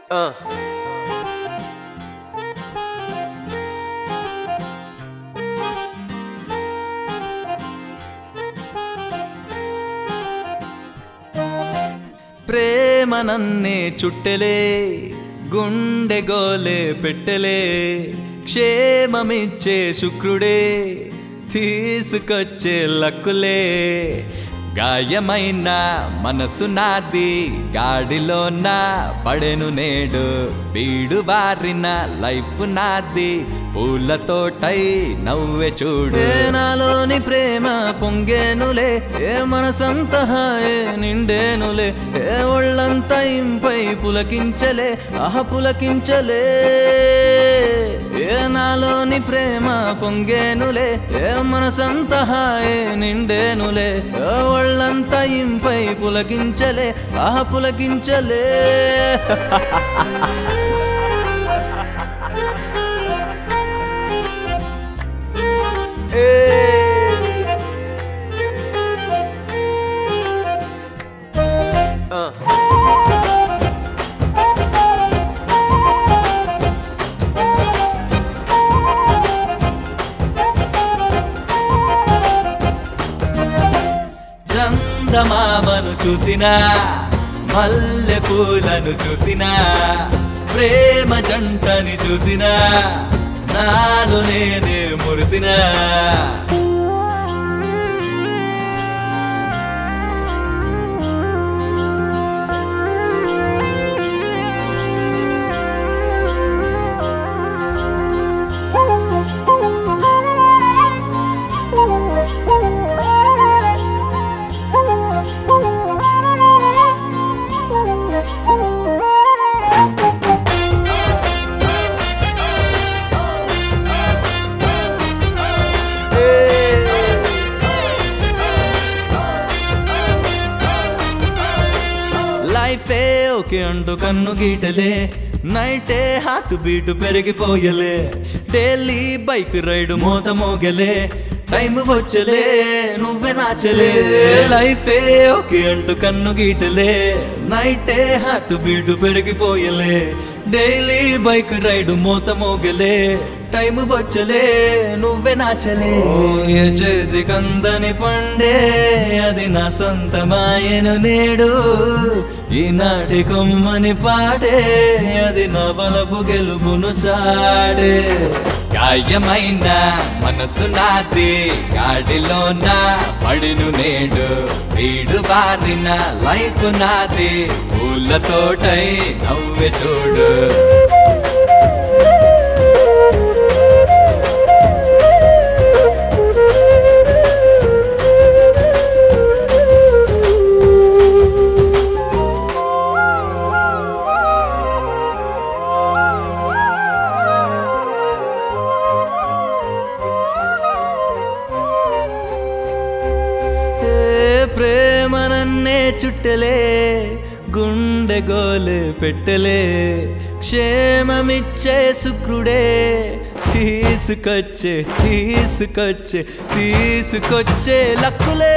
Uh. ప్రేమ నన్నే చుట్టెలే గుండె గోలే పెట్టెలే క్షేమమిచ్చే శుక్రుడే తీసుకొచ్చే లక్కులే గాయమైన మనసు నాది గాడిలో నా పడెను నేడు బీడు బారిన లైఫ్ నాది పూలతోటై నవ్వే చూడు నాలోని ప్రేమ పొంగేనులే ఏ మనసంత హాయే నిండేనులే ఏ ఒళ్ళంత ఇంపై పులకించలే ఆహ పులకించలే ఏ నాలోని ప్రేమ పొంగేనులే ఏ మనసంత హాయే నిండేనులే ఏ ఒళ్ళంత ఇంపై పులకించలే ఆహ పులకించలే Uh. చందమామను చూసినా మల్లె పూలను చూసినా ప్రేమ జంటని చూసినా నాలో నేనే మురిసినా లైఫే ఒకే అంటూ కన్ను గీటలే నైటే హార్ట్ బీట్ పెరిగిపోయలే డైలీ బైక్ రైడ్ మోత మోగలే టైం వచ్చలే నువ్వే నాచలే లైఫే ఒకే అంటూ కన్ను గీటలే నైటే హార్ట్ బీట్ పెరిగిపోయలే డైలీ బైక్ రైడ్ మోత మోగలే టైం వచ్చలే నువ్వే నాచలే ఏ చేతి కందని పండే అది నా సొంతమాయను నేడు ఈనాటి కొమ్మని పాడే అది నా బలపు గెలుపును చాడే గాయమైన మనసు నాది గాడిలో నా పడిను నేడు వీడు బారిన లైఫ్ నాది పూల తోటై నవ్వె చూడు ఏ ప్రేమ నన్నే చుట్టలే గుండె గోలు పెట్టలే క్షేమమిచ్చే శుక్రుడే తీసుకొచ్చే తీసుకొచ్చే తీసుకొచ్చే లక్కులే